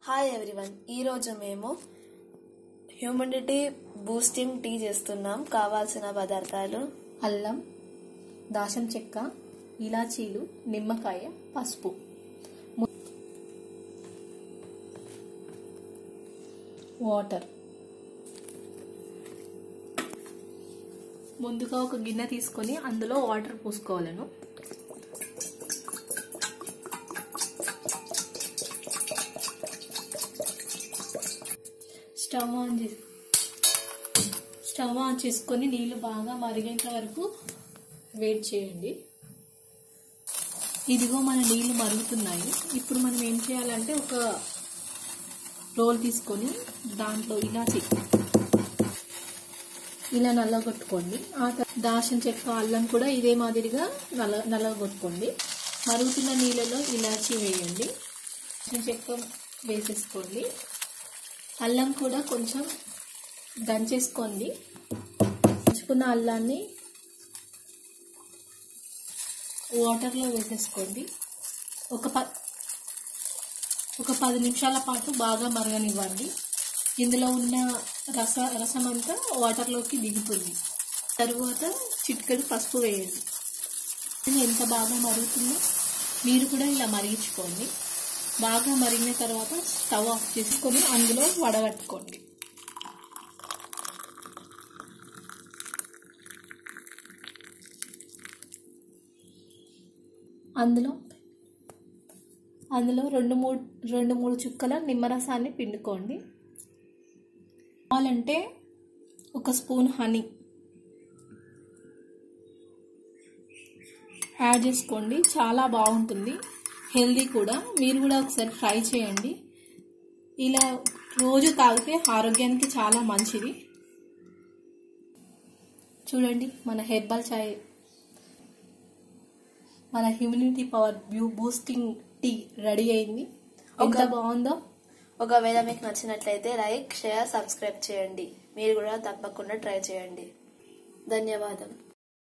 hi everyone ఈరోజు మేము humidity boosting tea చేస్తున్నాం కావాల్సిన పదార్థాలు అల్లం దాశం చెక్క ఇలాచీలు నిమ్మకాయ పసుపు ము- వాటర్ ముందుగా ఒక గిన్నె తీసుకొని అందులో వాటర్ పోసుకోవాలను స్టవ్ ఆన్ చేసి స్టవ్ ఆన్ చేసుకొని నీళ్లు బాగా మరిగేంత వరకు వెయిట్ చేయండి ఇదిగో మన నీళ్లు మరుగుతున్నాయి ఇప్పుడు మనం ఏం చేయాలంటే ఒక రోల్ తీసుకొని దాంట్లో ఇలాచి ఇలా నల్లగొట్టుకోండి ఆ తర్వాత దాచిన చెక్క అల్లం కూడా ఇదే మాదిరిగా నల్ల నల్లగొట్టుకోండి మరుగుతున్న నీళ్ళలో ఇలాచి వేయండి దాచిన చెక్క వేసేసుకోండి అల్లం కూడా కొంచెం దంచేసుకోండి దంచుకున్న అల్లాన్ని వాటర్లో వేసేసుకోండి ఒక ప ఒక పది నిమిషాల పాటు బాగా మరగనివ్వండి ఇందులో ఉన్న రస రసం అంతా వాటర్లోకి దిగుతుంది తరువాత చిటికెడు పసుపు వేయండి ఇది ఎంత బాగా మరుగుతుందో మీరు కూడా ఇలా మరిగించుకోండి బాగా మరిగిన తర్వాత స్టవ్ ఆఫ్ చేసుకొని అందులో వడగట్టుకోండి అందులో అందులో రెండు మూడు రెండు మూడు చుక్కల నిమ్మరసాన్ని పిండుకోండి కావాలంటే ఒక స్పూన్ హనీ యాడ్ చేసుకోండి చాలా బాగుంటుంది హెల్దీ కూడా మీరు కూడా ఒకసారి ట్రై చేయండి ఇలా రోజు తాగితే ఆరోగ్యానికి చాలా మంచిది చూడండి మన హెర్బల్ చాయ్ మన హ్యూమినిటీ పవర్ బ్యూ బూస్టింగ్ టీ రెడీ అయింది ఎంత బాగుందో ఒకవేళ మీకు నచ్చినట్లయితే లైక్ షేర్ సబ్స్క్రైబ్ చేయండి మీరు కూడా తప్పకుండా ట్రై చేయండి ధన్యవాదం